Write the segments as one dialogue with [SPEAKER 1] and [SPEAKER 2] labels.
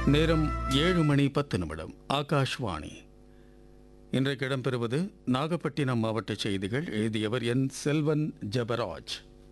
[SPEAKER 1] நேரம் ஏழு மணி பத்து நிமிடம் ஆகாஷ்வாணி இன்றைக்கு இடம்பெறுவது நாகப்பட்டினம் மாவட்ட செய்திகள் எழுதியவர் என் செல்வன் ஜெபராஜ்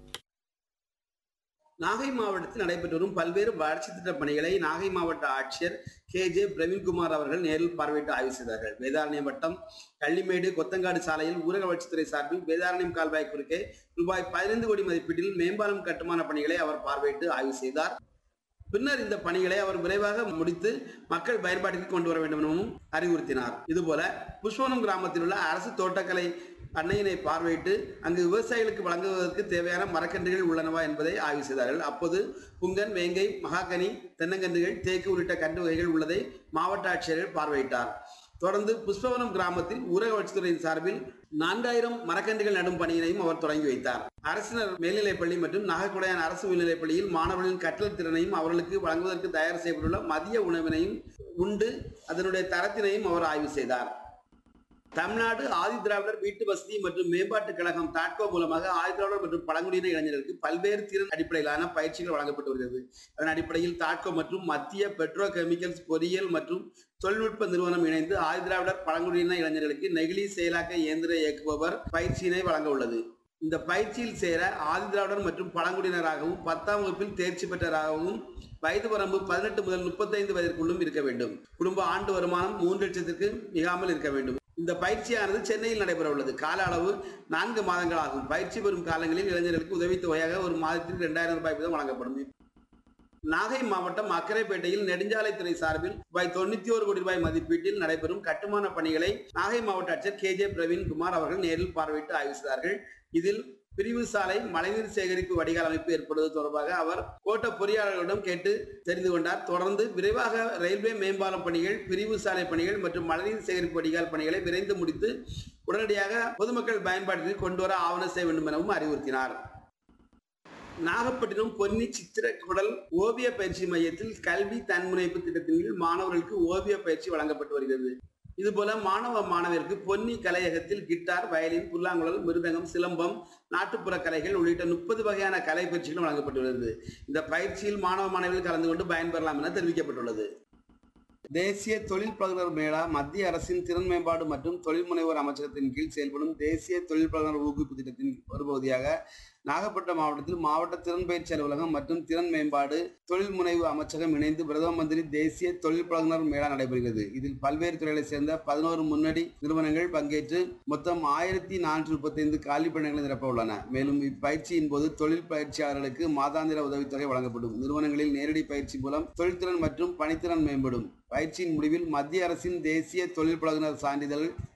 [SPEAKER 2] நாகை மாவட்டத்தில் நடைபெற்று வரும் பல்வேறு வளர்ச்சி திட்டப் பணிகளை நாகை மாவட்ட ஆட்சியர் கே ஜே பிரவீன்குமார் அவர்கள் நேரில் பார்வையிட்டு ஆய்வு செய்தார்கள் வேதாரண்யம் வட்டம் கள்ளிமேடு கொத்தங்காடு சாலையில் ஊரக வளர்ச்சித்துறை சார்பில் வேதாரண்யம் கால்வாய் குறுக்கே ரூபாய் பதினைந்து கோடி மதிப்பீட்டில் மேம்பாலம் கட்டுமான பணிகளை அவர் பார்வையிட்டு ஆய்வு செய்தார் பின்னர் இந்த பணிகளை அவர் விரைவாக முடித்து மக்கள் பயன்பாட்டிற்கு கொண்டு வர வேண்டும் எனவும் அறிவுறுத்தினார் இதுபோல புஷ்பவனம் கிராமத்தில் உள்ள அரசு தோட்டக்கலை பண்ணையினை பார்வையிட்டு அங்கு விவசாயிகளுக்கு வழங்குவதற்கு தேவையான மரக்கன்றுகள் உள்ளனவா என்பதை ஆய்வு செய்தார்கள் அப்போது புங்கன் வேங்கை மகாகனி தென்னங்கன்றுகள் தேக்கு உள்ளிட்ட கன்று வகைகள் உள்ளதை மாவட்ட ஆட்சியர்கள் பார்வையிட்டார் தொடர்ந்து புஷ்பவனம் கிராமத்தில் ஊரக வளர்ச்சித்துறையின் சார்பில் நான்காயிரம் மரக்கன்றுகள் நடும் பணியினையும் அவர் தொடங்கி வைத்தார் அரசினர் மேல்நிலைப்பள்ளி மற்றும் நாகக்குடையான் அரசு மேல்நிலைப்பள்ளியில் மாணவர்களின் கற்றல் திறனையும் அவர்களுக்கு வழங்குவதற்கு தயார் செய்யப்பட்டுள்ள மதிய உணவினையும் உண்டு அதனுடைய தரத்தினையும் அவர் ஆய்வு செய்தார் தமிழ்நாடு ஆதி திராவிடர் வீட்டு வசதி மற்றும் மேம்பாட்டுக் கழகம் தாட்கோ மூலமாக ஆதி திராவிடர் மற்றும் பழங்குடியின இளைஞர்களுக்கு பல்வேறு திறன் அடிப்படையிலான பயிற்சிகள் வழங்கப்பட்டு வருகிறது அதன் அடிப்படையில் தாட்கோ மற்றும் மத்திய பெட்ரோ கெமிக்கல்ஸ் பொறியியல் மற்றும் தொழில்நுட்ப நிறுவனம் இணைந்து ஆதி திராவிடர் பழங்குடியின இளைஞர்களுக்கு நெகிழி செயலாக்க இயந்திர இயக்குபவர் பயிற்சியினை வழங்க உள்ளது இந்த பயிற்சியில் சேர ஆதி திராவிடர் மற்றும் பழங்குடியினராகவும் பத்தாம் வகுப்பில் தேர்ச்சி பெற்றவராகவும் வயது வரம்பு பதினெட்டு முதல் முப்பத்தைந்து வயதிற்குள்ளும் இருக்க வேண்டும் குடும்ப ஆண்டு வருமானம் மூன்று லட்சத்திற்கு மிகாமல் இருக்க வேண்டும் இந்த பயிற்சியானது சென்னையில் நடைபெற உள்ளது கால அளவு நான்கு மாதங்கள் ஆகும் பயிற்சி பெறும் காலங்களில் இளைஞர்களுக்கு உதவித்தொகையாக ஒரு மாதத்திற்கு இரண்டாயிரம் ரூபாய் வீதம் வழங்கப்படும் நாகை மாவட்டம் அக்கரைப்பேட்டையில் நெடுஞ்சாலைத்துறை சார்பில் ரூபாய் தொண்ணூத்தி ஒரு கோடி ரூபாய் மதிப்பீட்டில் நடைபெறும் கட்டுமான பணிகளை நாகை மாவட்ட ஆட்சியர் கே ஜே பிரவீன்குமார் அவர்கள் நேரில் பார்வையிட்டு ஆய்வு செய்தார்கள் இதில் பிரிவு சாலை மழைநீர் சேகரிப்பு வடிகால் அமைப்பு ஏற்படுவது தொடர்பாக அவர் கோட்ட பொறியாளர்களிடம் கேட்டு தெரிந்து கொண்டார் தொடர்ந்து விரைவாக ரயில்வே மேம்பாலம் பணிகள் பிரிவு சாலை பணிகள் மற்றும் மழைநீர் சேகரிப்பு வடிகால் பணிகளை விரைந்து முடித்து உடனடியாக பொதுமக்கள் பயன்பாட்டிற்கு கொண்டு வர ஆவண செய்ய வேண்டும் எனவும் அறிவுறுத்தினார் நாகப்பட்டினம் பொன்னி சித்திரக்குடல் ஓவிய பயிற்சி மையத்தில் கல்வி தன்முனைப்பு திட்டத்தின் கீழ் மாணவர்களுக்கு ஓவிய பயிற்சி வழங்கப்பட்டு வருகிறது இதுபோல மாணவ மாணவருக்கு பொன்னி கலையகத்தில் கிட்டார் வயலின் புல்லாங்குழல் மிருதங்கம் சிலம்பம் நாட்டுப்புற கலைகள் உள்ளிட்ட முப்பது வகையான கலை பயிற்சிகளும் வழங்கப்பட்டுள்ளது இந்த பயிற்சியில் மாணவ மாணவிகள் கலந்து கொண்டு பயன்பெறலாம் என தெரிவிக்கப்பட்டுள்ளது தேசிய தொழில் பழகுனர் மேளா மத்திய அரசின் திறன் மேம்பாடு மற்றும் தொழில் முனைவோர் அமைச்சகத்தின் கீழ் செயல்படும் தேசிய தொழில் பழகுனர் ஊக்குவிப்பு திட்டத்தின் ஒரு பகுதியாக நாகப்பட்டினம் மாவட்டத்தில் மாவட்ட திறன் பயிற்சி அலுவலகம் மற்றும் திறன் மேம்பாடு தொழில் முனைவு அமைச்சகம் இணைந்து பிரதம மந்திரி தேசிய தொழில் பழகுனர் மேளா நடைபெறுகிறது இதில் பல்வேறு துறைகளைச் சேர்ந்த பதினோரு முன்னணி நிறுவனங்கள் பங்கேற்று மொத்தம் ஆயிரத்தி நானூற்றி முப்பத்தைந்து காலி பணிகளை நிரப்ப உள்ளன மேலும் இப்பயிற்சியின் போது தொழில் பயிற்சியாளர்களுக்கு மாதாந்திர உதவித்தொகை வழங்கப்படும் நிறுவனங்களில் நேரடி பயிற்சி மூலம் தொழில்திறன் மற்றும் பணித்திறன் மேம்படும் பயிற்சியின் முடிவில் மத்திய அரசின் தேசிய தொழில் பழகுனர் சான்றிதழ்